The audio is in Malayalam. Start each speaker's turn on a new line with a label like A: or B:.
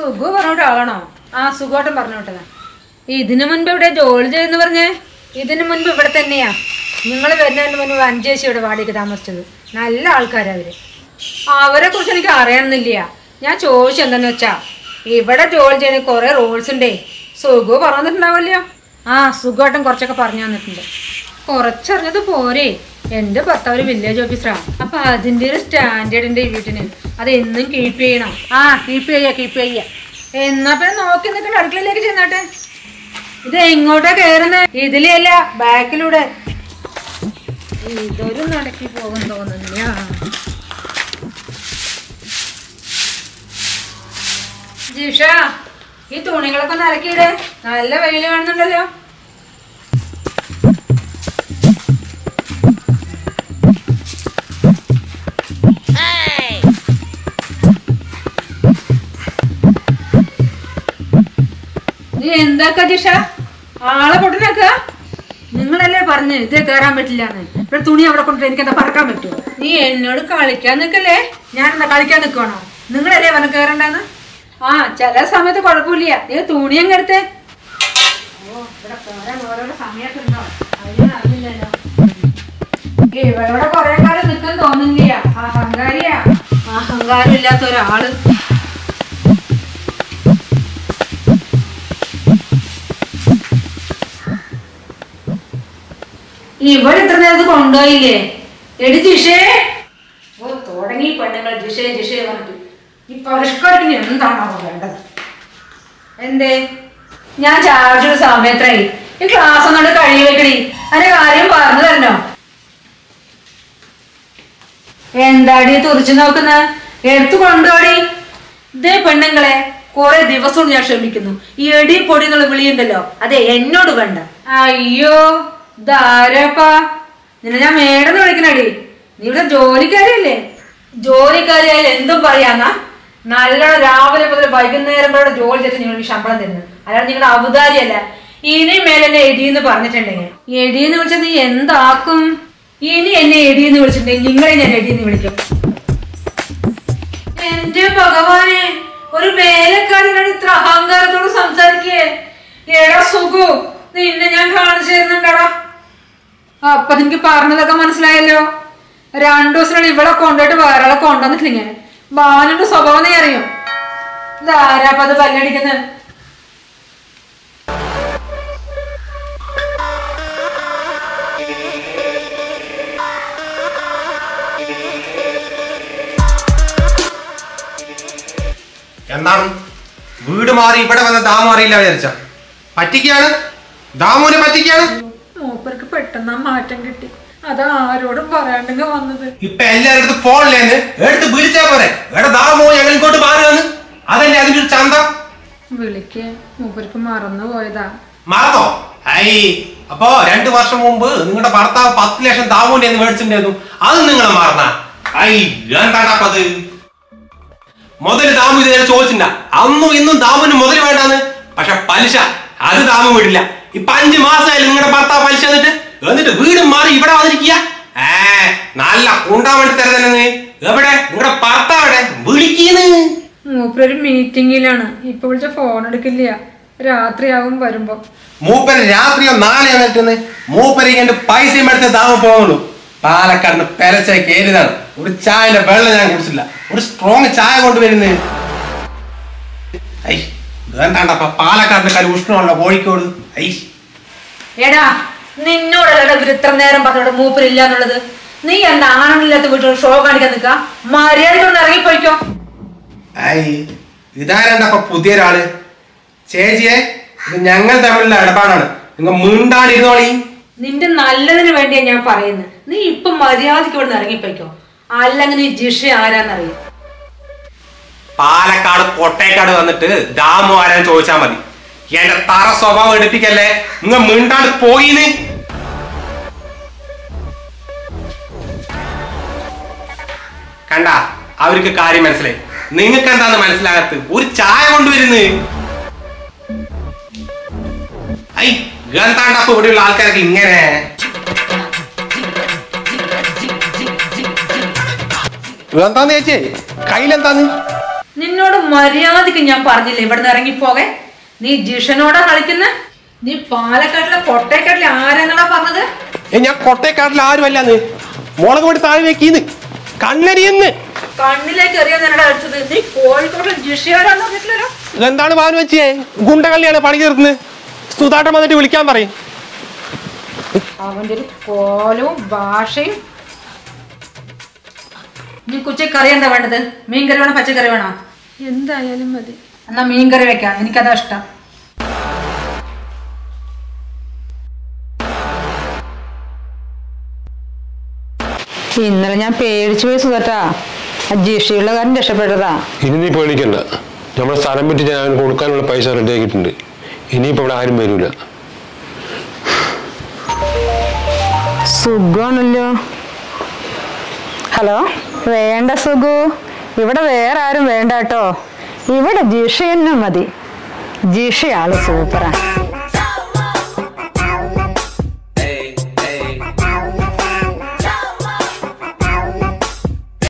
A: സുഖു പറഞ്ഞോട്ട് ആകണോ ആ സുഖമായിട്ടും പറഞ്ഞോട്ടതാ ഇതിനു മുൻപ് ഇവിടെ ജോലി ചെയ്യുന്ന പറഞ്ഞേ ഇതിനു മുൻപ് ഇവിടെ തന്നെയാ നിങ്ങൾ വരുന്നതിന് മുൻപ് അഞ്ചേശി ഇവിടെ വാടകയ്ക്ക് താമസിച്ചത് നല്ല ആൾക്കാരാ അവര് അവരെ കുറിച്ച് എനിക്ക് അറിയണമെന്നില്ല ഞാൻ ചോദിച്ചു എന്താന്ന് വെച്ചാ ഇവിടെ ജോലി ചെയ്യണ കുറെ റൂൾസ് ഉണ്ടേ സുഖു പറഞ്ഞിട്ടുണ്ടാവല്ലോ ആ സുഖമായിട്ടും കുറച്ചൊക്കെ പറഞ്ഞു തന്നിട്ടുണ്ട് കുറച്ചറിഞ്ഞത് പോരെ എന്റെ ഭർത്താവ് ഒരു വില്ലേജ് ഓഫീസറാണ് അപ്പൊ അതിന്റെ ഒരു സ്റ്റാൻഡേർഡ് ഉണ്ട് ഈ വീട്ടിന് അത് എന്നും കീപ്പ് ചെയ്യണം ആ കീപ്പ് ചെയ്യാ കീപ്പ് ചെയ്യാ എന്നാ പിന്നെ നോക്കി നിൽക്കണ്ട അടുക്കളയിലേക്ക് ചെന്നാട്ടെ ഇത് എങ്ങോട്ടാ കയറുന്നത് ഇതിലേ അല്ല ബാക്കിലൂടെ ഇതൊരു നടക്കി പോകും തോന്നുന്നില്ല ജിഷ ഈ തുണികളൊക്കെ ഒന്ന് അലക്കിയിട് നല്ല വെയിൽ കാണുന്നുണ്ടല്ലോ നീ എന്താക്കാ ജിഷ ആളെ പൊട്ടനാക്ക നിങ്ങളല്ലേ പറഞ്ഞ് ഇത് കയറാൻ പറ്റില്ലാന്ന് ഇവിടെ തുണി അവിടെ കൊണ്ടിട്ട് എനിക്ക് എന്താ പറക്കാൻ പറ്റുമോ നീ എന്നോട് കളിക്കാൻ നിക്കല്ലേ ഞാൻ എന്താ കളിക്കാൻ നിക്കണോ നിങ്ങളല്ലേ പറഞ്ഞ കയറണ്ടെന്ന് ആ ചില സമയത്ത് കുഴപ്പമില്ല നീ തുണി അങ്ങ് എടുത്തേ ഓ ഇവിടെ കയറാൻ ഓരോരോ സമയമൊക്കെ ഉണ്ടോ അതിന് അറിയില്ലല്ലോ ഇവിടെ കൊറേ കാലം നിൽക്കാൻ തോന്നുന്നില്ല അഹങ്കാരിയാ അഹങ്കാരം ഇല്ലാത്ത ഒരാള് ഇവിടെ ഇത്ര നേരത്ത് കൊണ്ടുപോയില്ലേ എടി ജിഷേ ഓ തുടങ്ങി പെണ്ണുങ്ങൾ ജിഷേ ജിഷേ പറഞ്ഞിട്ട് ഈ പരിഷ്കാരത്തിന് എന്താണോ വേണ്ടത് എന്തേ ഞാൻ ചാർജ് സമയത്തായി ഈ ക്ലാസ് ഒന്നുകൊണ്ട് കഴിയ വെക്കടി അതിന്റെ കാര്യം പറഞ്ഞു തരണോ എന്താടി തുറച്ചു നോക്കുന്ന എടുത്തു കൊണ്ടുപോടി ഇതേ പെണ്ണുങ്ങളെ കുറെ ദിവസം ഞാൻ ക്ഷമിക്കുന്നു ഈ എടി പൊടി എന്നുള്ള വിളിയുണ്ടല്ലോ അതെ എന്നോട് വേണ്ട അയ്യോ ധാരപ്പാ നിന്നെ ഞാൻ മേടെന്ന് വിളിക്കണടി നീ ഇവിടെ ജോലിക്കാരിയല്ലേ ജോലിക്കാരിയായാലും എന്തും പറയാന്നാ നല്ലോണം രാവിലെ മുതൽ വൈകുന്നേരം വരെ ജോലി ചെയ്തിട്ട് നിങ്ങൾ ശമ്പളം തരുന്നത് അല്ലാതെ നിങ്ങളുടെ അവതാരിയല്ല ഇനി മേലെ എന്നെ എടിയെന്ന് പറഞ്ഞിട്ടുണ്ടെങ്കിൽ എടിയെന്ന് വിളിച്ചാൽ നീ എന്താക്കും ഇനി എന്നെ എടിയെന്ന് വിളിച്ചിട്ടുണ്ടെങ്കിൽ നിങ്ങളെ ഞാൻ എടിയെന്ന് വിളിക്കും എന്റെ ഭഗവാനെ ഒരു വേലക്കാരനോട് ഇത്ര അഹങ്കാരത്തോട് സംസാരിക്കേ എടാ സുഖു നിന്നെ ഞാൻ കാണിച്ചു തരുന്നുണ്ടടാ അപ്പൊ നിനക്ക് പറഞ്ഞതൊക്കെ മനസ്സിലായല്ലോ രണ്ടു ദിവസത്തിനുള്ളിൽ ഇവിടെ കൊണ്ടുപോയിട്ട് വേറെ ആളെ കൊണ്ടുവന്നിട്ടില്ല ബാനുന്റെ സ്വഭാവം നീ അറിയും ഇതാരാപ്പ അത് പല്ലടിക്കുന്നത്
B: എന്താണ് വീട് മാറി ഇവിടെ വന്ന ദാമു അറിയില്ല വിചാരിച്ച പറ്റിക്കാണ് ദാമുവിനെ പറ്റിക്കാണ്
A: മൂപ്പർക്ക് പെട്ടെന്ന് ആ മാറ്റം കിട്ടി അതാ ആരോടും പറയാണ്ടെങ്കിൽ വന്നത്
B: ഇപ്പൊ എല്ലാവരുടെ ഫോണിലേന്ന് എടുത്ത് വിളിച്ചാ പോരെ എടാ ദാമു ഞങ്ങൾ ഇങ്ങോട്ട് മാറുകയാണ് അതല്ലേ അതിന്റെ ഒരു ചന്ത
A: വിളിക്ക് മൂപ്പർക്ക് മറന്നു പോയതാ
B: മറന്നോ ഐ അപ്പോ രണ്ടു വർഷം മുമ്പ് നിങ്ങളുടെ ഭർത്താവ് പത്ത് ലക്ഷം ദാമുവിന്റെ എന്ന് മേടിച്ചിട്ടുണ്ടായിരുന്നു അത് നിങ്ങൾ മറന്ന ഐ എന്താണപ്പത് മുതല് ദാമു ഇതേ ചോദിച്ചില്ല അന്നും ഇന്നും ദാമുന് മുതൽ വേണ്ടാന്ന് പക്ഷെ പലിശ അത് ദാമു വിടില്ല ഇപ്പൊ അഞ്ചു മാസമായാലും നിങ്ങളുടെ ഭർത്താവ് പലിശ എന്നിട്ട് എന്നിട്ട് വീട് മാറി ഇവിടെ വന്നിരിക്കുക ഏ നല്ല ഉണ്ടാൻ വേണ്ടി തരുതന്നെ എവിടെ നിങ്ങളുടെ ഭർത്താവ് എവിടെ വിളിക്കുന്നു
A: മൂപ്പരൊരു മീറ്റിങ്ങിലാണ് ഇപ്പൊ വിളിച്ച ഫോൺ എടുക്കില്ല രാത്രിയാവും വരുമ്പോ
B: മൂപ്പര് രാത്രിയോ നാളെയോ നിൽക്കുന്നത് മൂപ്പര് ഇങ്ങനെ പൈസയും എടുത്ത് ദാമ പോകുന്നുള്ളൂ പാലക്കാടിന് പെരച്ച കയറിയതാണ് ഒരു ചായന്റെ വെള്ളം ഞാൻ കുടിച്ചില്ല ഒരു സ്ട്രോങ് ചായ കൊണ്ടുവരുന്നത് ഐ എന്താണ്ടപ്പ പാലക്കാടിന്റെ കാര്യം ഉഷ്ണമുള്ള കോഴിക്കോട് ഐ
A: എടാ നിന്നോടല്ലടാ ഇവര് ഇത്ര നേരം പറഞ്ഞോട് മൂപ്പരില്ല എന്നുള്ളത് നീ എന്താ ആണുങ്ങളില്ലാത്ത വീട്ടിൽ ഷോ കാണിക്കാൻ നിക്ക മര്യാദക്കൊന്ന് ഇറങ്ങിപ്പോയിക്കോ
B: ഐ ഇതാരണ്ടപ്പ പുതിയൊരാള് ചേച്ചിയെ ഇത് ഞങ്ങൾ തമ്മിലുള്ള ഇടപാടാണ് നിങ്ങൾ മിണ്ടാണ്ടിരുന്നോളി
A: നിന്റെ നല്ലതിന് വേണ്ടിയാ ഞാൻ പറയുന്നത് നീ ഇപ്പൊ മര്യാദയ്ക്ക് ഇവിടെ നിന്ന് ഇറങ്ങിപ്പോയിക്കോ അല്ലെങ്കിൽ നീ ജിഷ ആരാന്നറിയും
B: പാലക്കാട് കൊട്ടേക്കാട് വന്നിട്ട് ദാമു ആരാൻ ചോദിച്ചാ മതി എന്റെ തറ സ്വഭാവം എടുപ്പിക്കല്ലേ നിങ്ങൾ മിണ്ടാണ്ട് പോയിന്ന് കണ്ട അവർക്ക് കാര്യം മനസ്സിലായി നിങ്ങൾക്ക് എന്താന്ന് മനസ്സിലാകത്ത് ഒരു ചായ കൊണ്ടുവരുന്ന് ഐ ഗന്താണ്ടപ്പ ഇവിടെയുള്ള ആൾക്കാരൊക്കെ ഇങ്ങനെ എന്താന്ന് ചേച്ചി കയ്യിലെന്താന്ന്
A: നിന്നോട് മര്യാദക്ക് ഞാൻ പറഞ്ഞില്ലേ ഇവിടുന്ന് ഇറങ്ങിപ്പോകെ നീ ജിഷനോടാ കളിക്കുന്ന നീ പാലക്കാട്ടിലെ കൊട്ടേക്കാട്ടിലെ ആരെന്നാടാ പറഞ്ഞത്
B: ഏ ഞാൻ കൊട്ടേക്കാട്ടിൽ ആരുമല്ലെന്ന് മുളക് പൊടി താഴെ വെക്കീന്ന് കണ്ണരിയെന്ന്
A: കണ്ണിലേക്ക് എറിയാൻ എന്നോട് അടിച്ചത് നീ കോഴിക്കോട്ടിലെ ജിഷയോടാന്ന് പറഞ്ഞിട്ടില്ലല്ലോ
B: എന്താണ് ഭാനു വെച്ചേ ഗുണ്ടകള്ളിയാണ് പണി തീർന്ന് സുധാട്ടം വന്നിട്ട് വിളിക്കാൻ പറയും
A: അവന്റെ ഒരു കോലവും ഭാഷയും നീ കുച്ചയ്ക്ക് കറി എന്താ വേണ്ടത് മീൻകറി വേണോ പച്ചക്കറി വേണോ
C: എന്തായാലും മതി
A: എന്നാ മീൻകറി വെക്കാം എനിക്കതാ ഇഷ്ടം ഇന്നലെ ഞാൻ പേടിച്ചു പോയി സുധട്ടാ ജിഷിയുള്ള കാര്യം രക്ഷപ്പെട്ടതാ
D: ഇനി നീ പേടിക്കണ്ട നമ്മുടെ സ്ഥലം പറ്റി ഞാൻ അവന് കൊടുക്കാനുള്ള പൈസ റെഡി ആക്കിയിട്ടുണ്ട് ഇനിയിപ്പോൾ ഇവിടെ ആരും വരൂല
A: സുഖമാണല്ലോ ഹലോ വേണ്ട സുഖു ഇവിടെ വേറെ ആരും വേണ്ട കേട്ടോ ഇവിടെ ജിഷ തന്നെ മതി ജിഷ ആള് സൂപ്പറാ